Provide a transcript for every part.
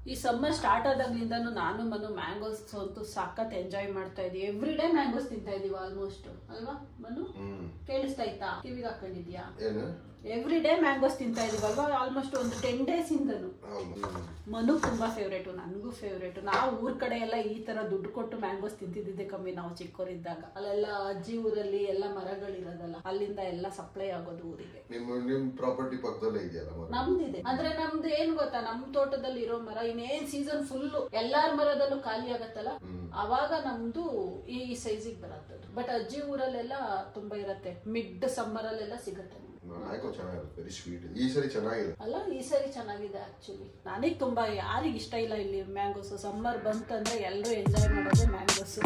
ಈ summer start ಆದಾಗ್ಲಿಂದನೂ ನಾನು Manu mangoes ಅಂತೂ ಸಖತ್ ಎಂಜಾಯ್ ಮಾಡ್ತಾ ಇದೀವಿ ಎವ್ರಿ ಡೇ ಮ್ಯಾಂಗೋಸ್ ತಿಂತಾ ಇದೀವಿ ಆಲ್ಮೋಸ್ಟ್ ಅಲ್ವಾ ಮನು ಹ್ಮ್ ಕೇಳಿಸ್ತಾ ಇತ್ತಾ ಕಿವಿಗೆ ಹಾಕೊಂಡಿದ್ಯಾ ಏನು ಎವ್ರಿ ಡೇ ಮ್ಯಾಂಗೋಸ್ ತಿಂತಾ ಇದೀವಲ್ವಾ ಆಲ್ಮೋಸ್ಟ್ ಒಂದು ಟೆನ್ ಡೇಸ್ ಇಂದನು ಹೌದು ಮನು ತುಂಬಾ ಫೇವ್ರೇಟು ನನಗೂ ಫೇವ್ರೇಟು ನಾವು ಊರ್ ಕಡೆ ಎಲ್ಲ ಈ ತರ ದುಡ್ಡು ಕೊಟ್ಟು ಮ್ಯಾಂಗೋಸ್ ತಿಂತಿದ್ದೆ ಕಮ್ಮಿ ನಾವು ಚಿಕ್ಕವರಿದ್ದಾಗ ಅಲ್ಲೆಲ್ಲ ಅಜ್ಜಿ ಊರಲ್ಲಿ ಎಲ್ಲ ಮರಗಳಿರೋದಲ್ಲ ಅಲ್ಲಿಂದ ಎಲ್ಲ ಸಪ್ಲೈ ಆಗೋದು ಊರಿಗೆ ನಿಮ್ಮ ನಿಮ್ ಪ್ರಾಪರ್ಟಿ ಪಕ್ಕದಲ್ಲೇ ಇದೆಯಲ್ಲ ಮರ ನಮ್ದಿದೆ ಅಂದ್ರೆ ನಮ್ದು ಏನ್ ಗೊತ್ತಾ ನಮ್ ತೋಟದಲ್ಲಿ ಇರೋ ಮರ ಇನ್ನೇನ್ ಸೀಸನ್ ಫುಲ್ ಎಲ್ಲಾರ ಮರದಲ್ಲೂ ಖಾಲಿ ಆಗತ್ತಲ್ಲ ಅವಾಗ ನಮ್ದು ಈ ಸೈಜಿಗೆ ಬರತ್ತದು ಬಟ್ ಅಜ್ಜಿ ಊರಲ್ಲೆಲ್ಲ ತುಂಬಾ ಇರತ್ತೆ ಮಿಡ್ ಸಮ್ಮರ್ ಅಲ್ಲೆಲ್ಲ ಸಿಗತ್ತೆ ನಮ್ಗೆ. ಆಯ್ಕೋ ಚೆನ್ನಾಗಿರುತ್ತೆ ವೆರಿ ಸ್ವೀಟ್ ಈ ಸರಿ ಚೆನ್ನಾಗಿದೆ ಅಲ್ಲ ಈ ಸರಿ ಚೆನ್ನಾಗಿದೆ ಆಕ್ಚುಲಿ ನನಗೆ ತುಂಬಾ ಯಾರಿಗ ಇಷ್ಟ ಇಲ್ಲ ಇಲ್ಲಿ ಮ್ಯಾಂಗೋಸ್ ಸಮ್ಮರ್ ಬಂತಂದ್ರೆ ಎಲ್ಲರೂ ಎಂಜಾಯ್ ಮಾಡೋದೇ ಮ್ಯಾಂಗೋಸ್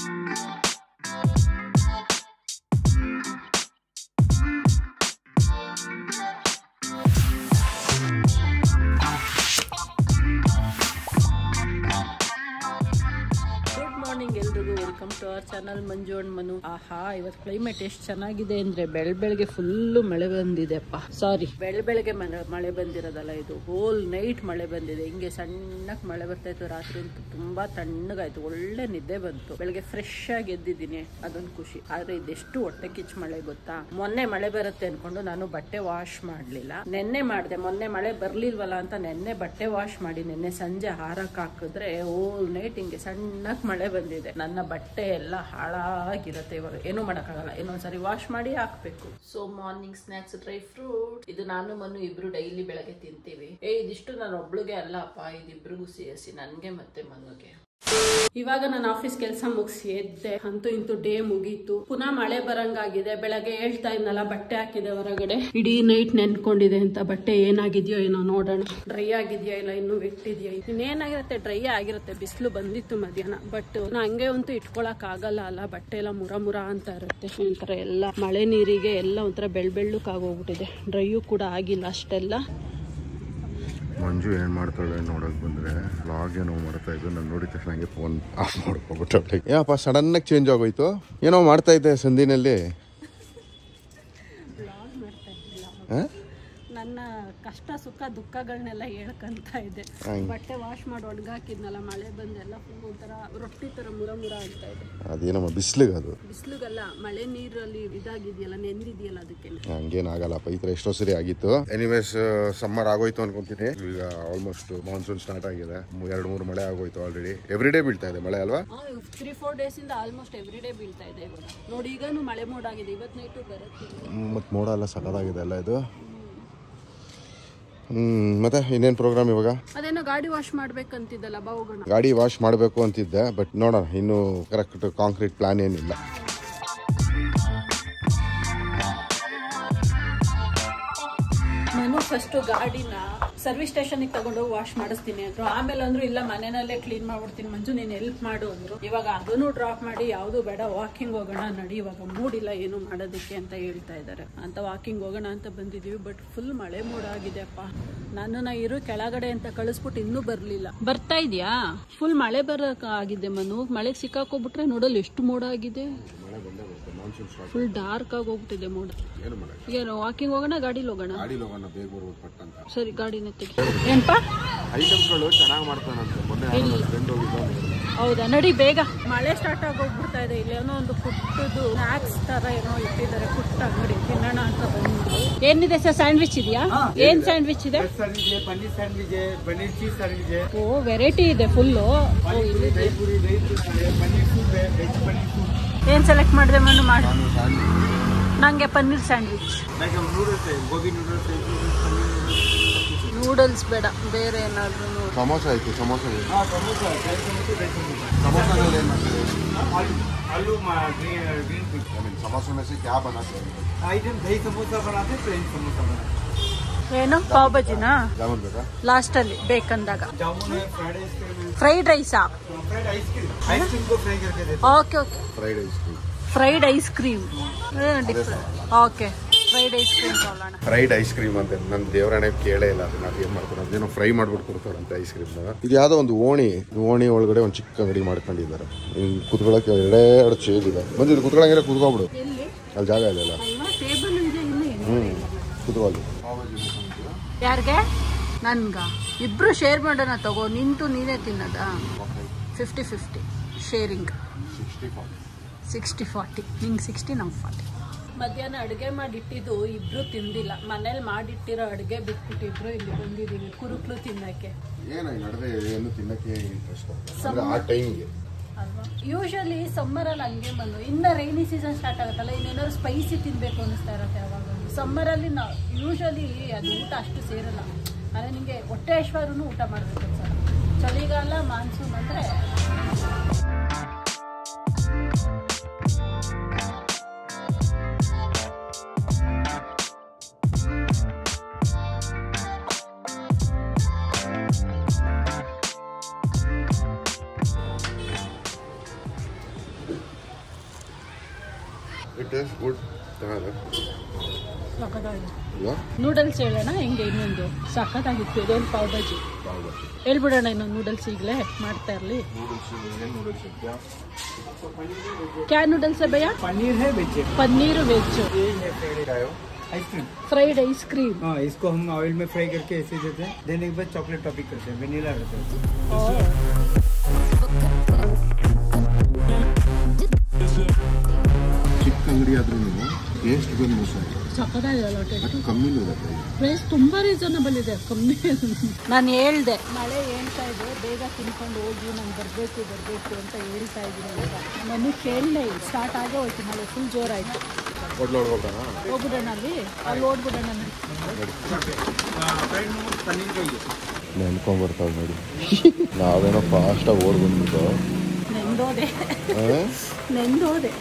ಗುಡ್ ಮಾರ್ನಿಂಗ್ ಎಲ್ರಿಗೂ welcome to our channel Manju and Manu ಆಹಾ ಇವತ್ತು ಕ್ಲೈಮೇಟ್ ಎಷ್ಟು ಚೆನ್ನಾಗಿದೆ ಅಂದ್ರೆ ಬೆಳ್ ಬೆಳಗ್ಗೆ ಫುಲ್ಲು ಮಳೆ ಬಂದಿದೆಪ್ಪ ಸಾರಿ ಬೆಳ್ ಬೆಳಗ್ಗೆ ಮಳೆ ಮಳೆ ಬಂದಿರೋದಲ್ಲ ಇದು ಹೋಲ್ ನೈಟ್ ಮಳೆ ಬಂದಿದೆ ಹಿಂಗೆ ಸಣ್ಣಕ್ ಮಳೆ ಬರ್ತಾ ಇತ್ತು ರಾತ್ರಿ ಅಂತೂ ತುಂಬಾ ತಣ್ಣಗಾಯ್ತು ಒಳ್ಳೆ ನಿದ್ದೆ ಬಂತು ಬೆಳಗ್ಗೆ ಫ್ರೆಶ್ ಆಗಿ ಎದ್ದಿದ್ದೀನಿ ಅದೊಂದು ಖುಷಿ ಆದ್ರೆ ಇದೆಷ್ಟು ಹೊಟ್ಟೆ ಕಿಚ್ಚು ಮಳೆ ಗೊತ್ತಾ ಮೊನ್ನೆ ಮಳೆ ಬರುತ್ತೆ ಅನ್ಕೊಂಡು ನಾನು ಬಟ್ಟೆ ವಾಶ್ ಮಾಡ್ಲಿಲ್ಲ ನೆನ್ನೆ ಮಾಡಿದೆ ಮೊನ್ನೆ ಮಳೆ ಬರ್ಲಿಲ್ವಲ್ಲ ಅಂತ ನೆನ್ನೆ ಬಟ್ಟೆ ವಾಶ್ ಮಾಡಿ ನೆನ್ನೆ ಸಂಜೆ ಹಾರಕ್ ಹಾಕಿದ್ರೆ ಹೋಲ್ ನೈಟ್ ಹಿಂಗೆ ಸಣ್ಣಕ್ ಮಳೆ ಬಂದಿದೆ ನನ್ನ ಬಟ್ಟೆ ಎಲ್ಲ ಹಾಳಾಗಿರತ್ತೆ ಇವಾಗ ಏನು ಮಾಡಕ್ಕಾಗಲ್ಲ ಇನ್ನೊಂದ್ಸರಿ ವಾಶ್ ಮಾಡಿ ಹಾಕ್ಬೇಕು so morning snacks dry fruit ಇದು ನಾನು ಮನು ಇಬ್ರು ಡೈಲಿ ಬೆಳಗ್ಗೆ ತಿಂತೀವಿ ಏ ಇದಿಷ್ಟು ನಾನು ಒಬ್ಳಿಗೆ ಅಲ್ಲಪ್ಪ ಇದಿಬ್ರಿಗೂ ಸೇರಿಸಿ ನನ್ಗೆ ಮತ್ತೆ ಮನುಗೆ ಇವಾಗ ನಾನು ಆಫೀಸ್ ಕೆಲಸ ಮುಗಿಸಿ ಎದ್ದೆ ಅಂತೂ ಇಂತೂ ಡೇ ಮುಗೀತು ಪುನಃ ಮಳೆ ಬರಂಗಾಗಿದೆ ಬೆಳಗ್ಗೆ ಹೇಳ್ತಾ ಇದ್ನಲ್ಲ ಬಟ್ಟೆ ಹಾಕಿದೆ ಹೊರಗಡೆ ಇಡೀ ನೈಟ್ ನೆನ್ಕೊಂಡಿದೆ ಅಂತ ಬಟ್ಟೆ ಏನಾಗಿದ್ಯೋ ಏನೋ ನೋಡೋಣ ಡ್ರೈ ಆಗಿದ್ಯಾ ಇಲ್ಲ ಇನ್ನೂ ಇಟ್ಟಿದ್ಯಾ ಇನ್ನೇನಾಗಿರುತ್ತೆ ಡ್ರೈ ಆಗಿರುತ್ತೆ ಬಿಸಿಲು ಬಂದಿತ್ತು ಮಧ್ಯಾಹ್ನ ಬಟ್ ಹಂಗೆ ಅಂತೂ ಇಟ್ಕೊಳಕ್ ಆಗಲ್ಲ ಅಲ್ಲ ಬಟ್ಟೆ ಎಲ್ಲ ಮುರ ಮುರ ಅಂತ ಇರುತ್ತೆ ಒಂಥರ ಎಲ್ಲ ಮಳೆ ನೀರಿಗೆ ಎಲ್ಲ ಒಂಥರ ಬೆಳ್ ಬೆಳ್ಳಕ್ಕಾಗೋಗ್ಬಿಟ್ಟಿದೆ ಡ್ರೈಯೂ ಕೂಡ ಆಗಿಲ್ಲ ಅಷ್ಟೆಲ್ಲ ಮಂಜು ಏನ್ ಮಾಡ್ತಾಳೆ ನೋಡಕ್ ಬಂದ್ರೆ ವ್ಲಾಗ್ ಏನೋ ಮಾಡ್ತಾ ಇದ್ದು ನಾನು ನೋಡಿದ ತಕ್ಷಣ ಹಂಗೆ ಫೋನ್ ಆಫ್ ಮಾಡ್ಕೊಬಿಟ್ಟೆ ಏನಪ್ಪ ಸಡನ್ ಆಗಿ ಚೇಂಜ್ ಆಗೋಯ್ತು ಏನೋ ಮಾಡ್ತಾ ಇದ್ದೆ ಸಂಧಿನಲ್ಲಿ ಹಾ? ನನ್ನ ಕಷ್ಟ ಸುಖ ದುಃಖಗಳನ್ನೆಲ್ಲ ಹೇಳ್ಕಂತ ಇದೆ ಹಂಗೆ. ಬಟ್ಟೆ ವಾಶ್ ಮಾಡಿ ಒಣಗಾಕಿದ್ನಲ್ಲ ಮಳೆ ಬಂದೆಲ್ಲ ಫುಲ್ ಒಂಥರ ರೊಟ್ಟಿ ತರ ಮುರ ಮುರ ಅಂತ ಇದೆ ಅದೇನಮ್ಮ ಬಿಸ್ಲಿಗೆ ಅದು ಬಿಸಿಲುಗಲ್ಲ ಮಳೆ ನೀರಲ್ಲಿ ಇದಾಗಿದೆಯಲ್ಲ ನೆಂದಿದೆಯಲ್ಲ ಅದಕ್ಕೆ ಹಂಗೇನಾಗಲ್ಲಪ್ಪ ಈ ಥರ ಎಷ್ಟೋ ಸರಿ ಆಗಿತ್ತು ಎನಿವೇಸ್ ಸಮ್ಮರ್ ಆಗೋಯ್ತು ಅನ್ಕೊಂತೀನಿ ಈಗ ಆಲ್ಮೋಸ್ಟ್ ಮಾನ್ಸೂನ್ ಸ್ಟಾರ್ಟ್ ಆಗಿದೆ ಎರಡು ಮೂರು ಮಳೆ ಆಗೋಯ್ತು ಆಲ್ರೆಡಿ ಎವ್ರಿ ಡೇ ಬೀಳ್ತಾ ಇದೆ ಮಳೆ ಅಲ್ವಾ ತ್ರೀ ಫೋರ್ ಡೇಸ್ ಇಂದ ಆಲ್ಮೋಸ್ಟ್ ಎವ್ರಿ ಡೇ ಬೀಳ್ತಾ ಇದೆ ಇವಾಗ ನೋಡಿ ಈಗನೂ ಮಳೆ ಮೋಡ್ ಆಗಿದೆ ಇವತ್ತು ನೈಟು ಬರುತ್ತೆ ಮತ್ತು ಮೋಡ ಎಲ್ಲ ಸಖತ್ತಾಗಿದೆ ಅಲ್ಲ ಇದು ಹ್ಮ್ ಮತ್ತೆ ಇನ್ನೇನು ಪ್ರೋಗ್ರಾಮ್ ಇವಾಗ ಅದೇನೋ ಗಾಡಿ ವಾಶ್ ಮಾಡ್ಬೇಕಂತಿದ್ದಲ್ಲ ಬಾ ಹೋಗೋಣ ಗಾಡಿ ವಾಶ್ ಮಾಡಬೇಕು ಅಂತಿದ್ದೆ ಬಟ್ ನೋಡೋಣ ಇನ್ನೂ ಕರೆಕ್ಟ್ ಕಾಂಕ್ರೀಟ್ ಪ್ಲಾನ್ ಏನಿಲ್ಲ ನಾನು ಫಸ್ಟ್ ಗಾಡಿನ ಸರ್ವಿಸ್ ಸ್ಟೇಷನ್ ತಗೊಂಡು ವಾಶ್ ಮಾಡಿಸ್ತೀನಿ ಅಂದ್ರು ಆಮೇಲೆ ಅಂದ್ರು ಇಲ್ಲ ಮನೆಯಲ್ಲೇ ಕ್ಲೀನ್ ಮಾಡ್ಬಿಡ್ತೀನಿ ಮಂಜು ನೀನ್ ಹೆಲ್ಪ್ ಮಾಡು ಅಂದ್ರು ಇವಾಗ ಅದನ್ನು ಡ್ರಾಪ್ ಮಾಡಿ ಯಾವುದು ಬೇಡ ವಾಕಿಂಗ್ ಹೋಗೋಣ ನಡಿ ಇವಾಗ ಮೂಡಿಲ್ಲ ಏನು ಮಾಡೋದಕ್ಕೆ ಅಂತ ಹೇಳ್ತಾ ಇದ್ದಾರೆ ಅಂತ ವಾಕಿಂಗ್ ಹೋಗೋಣ ಅಂತ ಬಂದಿದೀವಿ ಬಟ್ ಫುಲ್ ಮಳೆ ಮೂಡ್ ಆಗಿದೆ ಅಪ್ಪ ನನ್ನನ್ನ ಇರು ಕೆಳಗಡೆ ಅಂತ ಕಳಿಸ್ಬಿಟ್ಟು ಇನ್ನೂ ಬರ್ಲಿಲ್ಲ ಬರ್ತಾ ಇದೆಯಾ ಫುಲ್ ಮಳೆ ಬರಕ್ ಆಗಿದೆ ಮನು ಮಳೆಗೆ ಸಿಕ್ಕಾಕೋಬಿಟ್ರೆ ನೋಡಲ್ ಎಷ್ಟು ಮೋಡ ಆಗಿದೆ ಫುಲ್ ಡಾರ್ಕ್ ಆಗಿ ಹೋಗ್ಬಿಟ್ಟಿದೆ ಮೋಡ ಏನು ಮಾಡೋದು ಏನು ವಾಕಿಂಗ್ ಹೋಗೋಣ ಗಾಡಿಲಿ ಹೋಗೋಣ ಗಾಡಿ ಹೋಗೋಣ ಬೇಗ ಬರ್ಬೋದು ಪಟ್ ಅಂತ ಸರಿ ಗಾಡಿನ ತೆಗಿ ಏನಪ್ಪ ಐಟಮ್ಸ್ಗಳು ಚೆನ್ನಾಗಿ ಮಾಡ್ತಾನಂತೆ ಮೊನ್ನೆ ಫ್ರೆಂಡ್ ಹೋಗಿದ್ದು ಹೌದಾ ನಡಿ ಬೇಗ ಮಳೆ ಸ್ಟಾರ್ಟ್ ಆಗಿ ಹೋಗ್ಬಿಡ್ತಾ ಇದೆ ಇಲ್ಲಿ ಏನೋ ಒಂದು ಪುಟ್ಟದು ಸ್ನಾಕ್ಸ್ ತರ ಏನೋ ಇಟ್ಟಿದ್ದಾರೆ ಪುಟ್ಟ ಅಂಗಡಿ ತಿನ್ನೋಣ ಅಂತ ಬಂದ್ರು ಏನಿದೆ ಸರ್ ಸ್ಯಾಂಡ್ವಿಚ್ ಇದೆಯಾ ಏನ್ ಸ್ಯಾಂಡ್ವಿಚ್ ಇದೆ सर्विस है पनीर सैंडविच है पनीर चीज सर्विस है ಓ ವೆರೈಟಿ ಇದೆ ಫುಲ್ಲು पूरी दही पूरी दही पूरी है पनीर सूप है वेज पनीर सूप ಏನ್ ಸೆಲೆಕ್ಟ್ ಮಾಡಿದೆ ಮನು ಮಾಡಿ ನಂಗೆ ಪನ್ನೀರ್ ಸ್ಯಾಂಡ್ವಿಚ್ लाइक हम नूडल्स है गोभी नूडल्स है पनीर नूडल्स ನೂಡಲ್ಸ್ ಬೇಡ ಬೇರೆ ಏನಾದ್ರು ಸಮೋಸ ಆಯ್ತು ಸಮೋಸ हाँ समोसा है दही समोसा दही समोसा ಸಮೋಸದಲ್ಲಿ ಏನು ಮಾಡ್ತೀವಿ आलू आलू मा- green green pick I mean samosa में से क्या बनाते हैं आइटम दही समोसा बनाते प्लेन समोसा बनाते ಏನು ಪಾವ್ ಬಜಿನಾ ಜಾಮೂನ್ ಬೇಕಾ ಲಾಸ್ಟ್ ಅಲ್ಲಿ ಬೇಕಂದಾಗ जामुन है फ्राइड आइसक्रीम है ಫ್ರೈಡ್ ರೈಸಾ फ्राइड आइसक्रीम आइसक्रीम को फ्राई करके देते okay okay fried ice cream fried ice cream okay fried ice cream ತಗೊಳ್ಳೋಣ ಫ್ರೈಡ್ ಐಸ್ ಕ್ರೀಮ್ ಅಂತ ನನ್ನ ದೇವರಾಣೆ ಕೇಳೇ ಇಲ್ಲ ಅದನ್ನ ಅದು ಏನು ಮಾಡ್ತಾರೆ ಅದೇನೋ ಫ್ರೈ ಮಾಡ್ಬಿಟ್ಟು ಕೊಡ್ತಾರಂತೆ ಐಸ್ ಕ್ರೀಮ್ನ ಇದು ಯಾವುದೋ ಒಂದು ಓಣಿ ಓಣಿ ಒಳಗಡೆ ಒಂದು ಚಿಕ್ಕ ಅಂಗಡಿ ಮಾಡ್ಕೊಂಡಿದ್ದಾರೆ ಹಿಂಗೆ ಕುತ್ಕೊಳ್ಳೋಕೆ ಎರಡೇ ಎರಡು ಚೇರ್ ಇದೆ ಬಂದು ಇದು ಕುತ್ಕೊಳ್ಳಂಗಿಲ್ಲ ಕುತ್ಕೊಬಿಡು ಎಲ್ಲಿ ಅಲ್ಲಿ ಜಾಗ ಇದೆಯಲ್ಲ ಅಲ್ವಾ ಟೇಬಲ್ ಇದೆ ಇಲ್ಲಿ ಹ್ಞೂ ಕುತ್ಕೊಳ್ಳಿ ಯಾರಿಗೆ ನನ್ಗ ಇಬ್ರು ಶೇರ್ ಮಾಡೋಣ ತಗೋ ನಿಂತು ನೀನೇ ತಿನ್ನೋದಾ fifty fifty sharing sixty forty sixty forty ನಿಂಗೆ ಸಿಕ್ಸ್ಟಿ ನಮ್ಗೆ ಫಾರ್ಟಿ ಮಧ್ಯಾಹ್ನ ಅಡುಗೆ ಮಾಡಿಟ್ಟಿದ್ದು ಇಬ್ರು ತಿಂದಿಲ್ಲ ಮನೇಲಿ ಮಾಡಿಟ್ಟಿರೋ ಅಡುಗೆ ಬಿಟ್ಬಿಟ್ಟು ಇಬ್ರು ಇಲ್ಲಿ ಬಂದಿದ್ದೀವಿ ಕುರುಕ್ಲು ತಿನ್ನಕ್ಕೆ ಏನ ಈ ನಡುವೆ ಏನು ತಿನ್ನಕ್ಕೆ ಇಂಟ್ರೆಸ್ಟ್ ಸಮ- ಅಂದ್ರೆ ಆ ಟೈಮ್ಗೆ ಅಲ್ವಾ ಯೂಶಲಿ ಸಮ್ಮರಲ್ಲಿ ಹಂಗೆ ಬಂದು ಇನ್ನು ರೈನಿ ಸೀಸನ್ ಸ್ಟಾರ್ಟ್ ಆಗುತ್ತಲ್ಲ ಇನ್ನೇನಾದ್ರು ಸ್ಪೈಸಿ ತಿನ್ಬೇಕು ಅನಿಸ್ತಾ ಇರುತ್ತೆ ಯಾವಾಗ ಸಮ್ಮರಲ್ಲಿ ನಾವು ಯೂಶಲಿ ಅದು ಊಟ ಅಷ್ಟು ಸೇರಲ್ಲ ಅಂದರೆ ನಿಮಗೆ ಹೊಟ್ಟೆ ಐಶ್ವರ್ಯೂ ಊಟ ಮಾಡಬೇಕು ಅನ್ಸಲ್ಲ ಚಳಿಗಾಲ ಮಾನ್ಸೂನ್ ಅಂದರೆ ಇಟ್ ಇಸ್ ಗುಡ್ ಚೆನ್ನಾಗಿದೆ ಸಖತ್ತಾಗಿದೆ ಅಲ್ವಾ ನೂಡಲ್ಸ್ ಹೇಳೋಣ ಹಿಂಗೆ ಇನ್ನೊಂದು ಸಖತ್ತಾಗಿತ್ತು ಇದೇನು ಪಾವ್ ಭಾಜಿ ಪಾವ್ ಭಾಜಿ ಹೇಳ್ಬಿಡೋಣ ಇನ್ನೊಂದು ನೂಡಲ್ಸ್ ಈಗಲೇ ಮಾಡ್ತಾ ಇರಲಿ ನೂಡಲ್ಸ್ ಏನು ನೂಡಲ್ಸ್ ಇದೆಯಾ ಕ್ಯಾ ನೂಡಲ್ಸ್ ಭಯ್ಯ पनीर है वेजिटेबल ಪನ್ನೀರ್ ವೆಜ್ ये है fried ice cream fried ice cream हाँ इसको हम ऑयल में फ्राई करके ऐसे देते हैं देने के बाद चॉकलेट टॉपिक करते हैं वेनिला रहता है ಚಿಕ್ಕ ಅಂಗಡಿ ಆದ್ರೂ ಟೇಸ್ಟ್ ಬಂದು ಮೋಸ ಇಲ್ಲ ಸಖತ್ತಾಗಿದಲ್ಲ ಟೇಸ್ಟ್ ಬಟ್ ಕಮ್ಮಿನೂ ಇರುತ್ತೆ ಪ್ರೈಸ್ ತುಂಬಾ ರೀಸನಬಲ್ ಇದೆ ಕಮ್ಮಿ ನಾನು ಹೇಳ್ದೆ ಮಳೆ ಹೇಳ್ತಾ ಇದೆ ಬೇಗ ತಿನ್ಕೊಂಡು ಹೋಗಿ ನಾನು ಬರಬೇಕು ಬರಬೇಕು ಅಂತ ಹೇಳ್ತಾ ಇದ್ದೀನಿ ನಾನು ಕೇಳಲೇ ಸ್ಟಾರ್ಟ್ ಆಗೇ ಹೋಯ್ತು ಮಳೆ ಫುಲ್ ಜೋರಾಯ್ತು ಹೋಟ್ಲ್ ಹೋಗ್ಬಿಡೋಣ ಹೋಗ್ಬಿಡೋಣ ಅಲ್ಲಿ ಅಲ್ಲಿ ಓಡ್ಬಿಡೋಣ ನೋಡಿ फ्राइड मोमोज पनीर का ही है ನೆನ್ಕೊಂಡ್ಬರ್ತಾವೆ ನೋಡಿ ನಾವೇನೋ ಫಾಸ್ಟಾಗಿ ಓಡ್ ಬಂದ್ಬಿಟ್ಟು ನೆಂದೋದೆ ಆ? ನೆಂದೋದೆ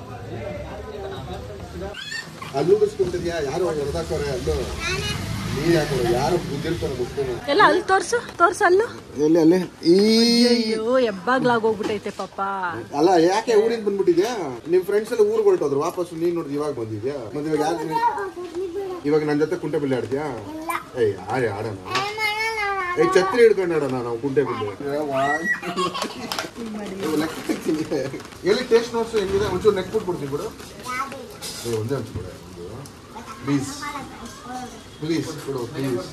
ಅಲ್ಲೂ ಬಿಸ್ಕೊಂಡಿದ್ಯಾ ಯಾರು ಹೊಡೆದಾಕೋರೆ ಅಲ್ಲೂ ನೀರು ಹಾಕೋರು ಯಾರು ಬುದ್ಧಿರ್ತಾರೆ ಮುಸ್ಕೊಂಡು ಎಲ್ಲ ಅಲ್ಲಿ ತೋರ್ಸು ತೋರ್ಸು ಅಲ್ಲೂ ಎಲ್ಲಿ ಅಲ್ಲಿ ಈ ಅಯ್ಯೋ ಎಬ್ಬಾಗ್ಲಾಗ್ ಹೋಗ್ಬಿಟ್ಟೈತೆ ಪಾಪ ಅಲ್ಲ ಯಾಕೆ ಊರಿಂದ ಬಂದ್ಬಿಟ್ಟಿದ್ಯಾ ನಿಮ್ ಫ್ರೆಂಡ್ಸ್ ಎಲ್ಲ ಊರಿಗೆ ಹೊರಟೋದ್ರು ವಾಪಸ್ ನೀನ್ ನೋಡಿದ್ ಇವಾಗ ಬಂದಿದ್ಯಾ ಮತ್ತೆ ಇವಾಗ ಯಾಕೆ ಇವಾಗ ನನ್ನ ಜೊತೆ ಕುಂಟೆ ಬಿಲ್ಲೆ ಆಡ್ತೀಯಾ ಏಯ್ ಆಡಿ ಆಡೋಣ ಏಯ್ ಛತ್ರಿ ಹಿಡ್ಕೊಂಡು ಆಡೋಣ ನಾವು ಕುಂಟೆ ಬಿಲ್ಲೆ ಇವು ಲೆಕ್ಕ ಹಾಕ್ತೀನಿ. ಎಲ್ಲಿ ಟೇಸ್ಟ್ ನೋಟ್ಸ್ ಹೆಂಗಿದೆ ಒಂಚೂರು ನೆಕ್ ಬಿಟ್ಬಿಡ್ತೀನಿ ಬಿಡು ಏ ಒಂದೇ ಒಂಚೂರು ಬಿಡು ಒಂದು ಪ್ಲೀಸ್ ಪ್ಲೀಸ್ ಬಿಡು ಪ್ಲೀಸ್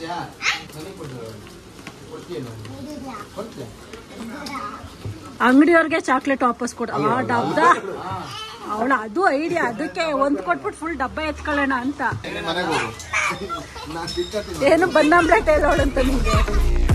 ಅಂಗಡಿಯವ್ರಿಗೆ ಚಾಕ್ಲೇಟ್ ವಾಪಸ್ ಕೊಡ ಆ ಡಬ್ಬ ಅವಳ ಅದು ಐಡಿಯಾ ಅದಕ್ಕೆ ಒಂದ್ ಕೊಟ್ಬಿಟ್ಟು ಫುಲ್ ಡಬ್ಬ ಎತ್ಕೊಳ್ಳೋಣ ಅಂತ ಮನೆಗೆ ಹೋಗು ನಾನು ಸಿಕ್ಕತ್ತೀನಿ ಏನು ಬನ್ನಾಂಬ್ಲೆಟ್ ಹೇಳೋಳಂತ ನಿಮ್ಗೆ